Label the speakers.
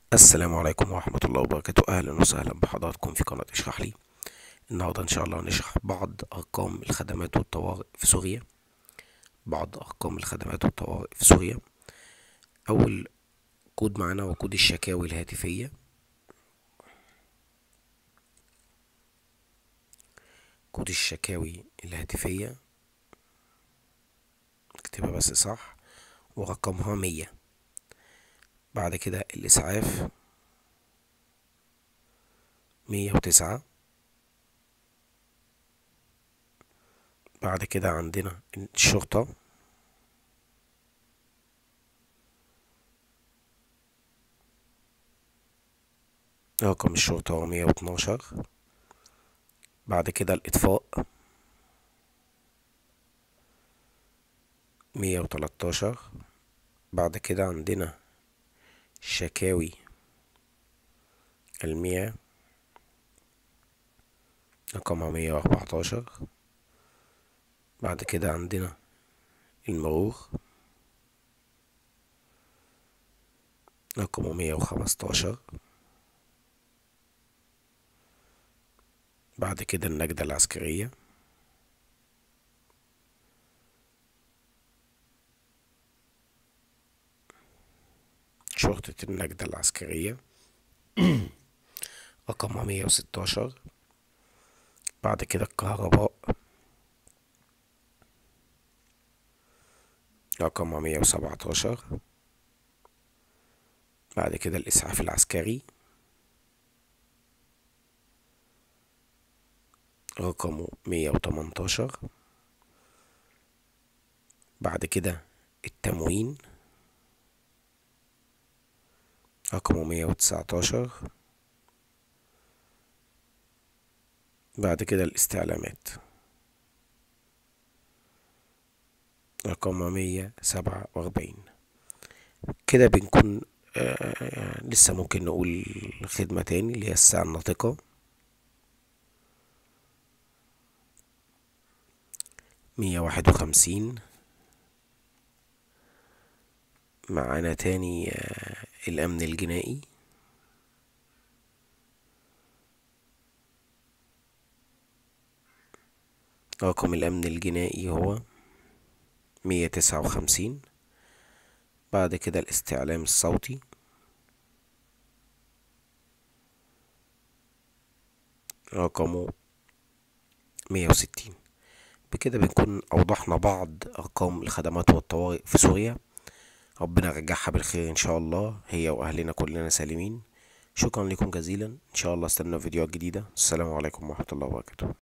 Speaker 1: السلام عليكم ورحمة الله وبركاته أهلا وسهلا بحضراتكم في قناة اشرح لي النهاردة إن شاء الله هنشرح بعض أرقام الخدمات والطوارئ في سوريا بعض أرقام الخدمات والطوارئ في سوريا أول كود معانا هو كود الشكاوي الهاتفية كود الشكاوي الهاتفية اكتبها بس صح ورقمها مية بعد كده الإسعاف مية وتسعة بعد كده عندنا الشرطة رقم الشرطة هو مية واتناشر بعد كده الإطفاء مية وتلاتاشر بعد كده عندنا شكاوي المياه رقمها مية وأربعتاشر بعد كده عندنا المرور رقمه مية وخمستاشر بعد كده النجدة العسكرية شرطة النجدة العسكرية رقمها مية وستاشر بعد كده الكهرباء رقمها مية وسبعتاشر بعد كده الإسعاف العسكري رقمه مية وتمنتاشر بعد كده التموين رقمه مية وتسعتاشر بعد كده الاستعلامات رقمها مية سبعة وأربعين كده بنكون آه لسه ممكن نقول خدمة تاني اللي هي الساعة الناطقة مية واحد وخمسين معانا تاني آه الأمن الجنائي رقم الأمن الجنائي هو مية تسعة وخمسين بعد كده الاستعلام الصوتي رقمه مية وستين بكده بنكون أوضحنا بعض أرقام الخدمات والطوارئ في سوريا ربنا يرجعها بالخير إن شاء الله هي وأهلنا كلنا سالمين شكرا لكم جزيلا إن شاء الله استنى فيديوهات جديدة السلام عليكم ورحمة الله وبركاته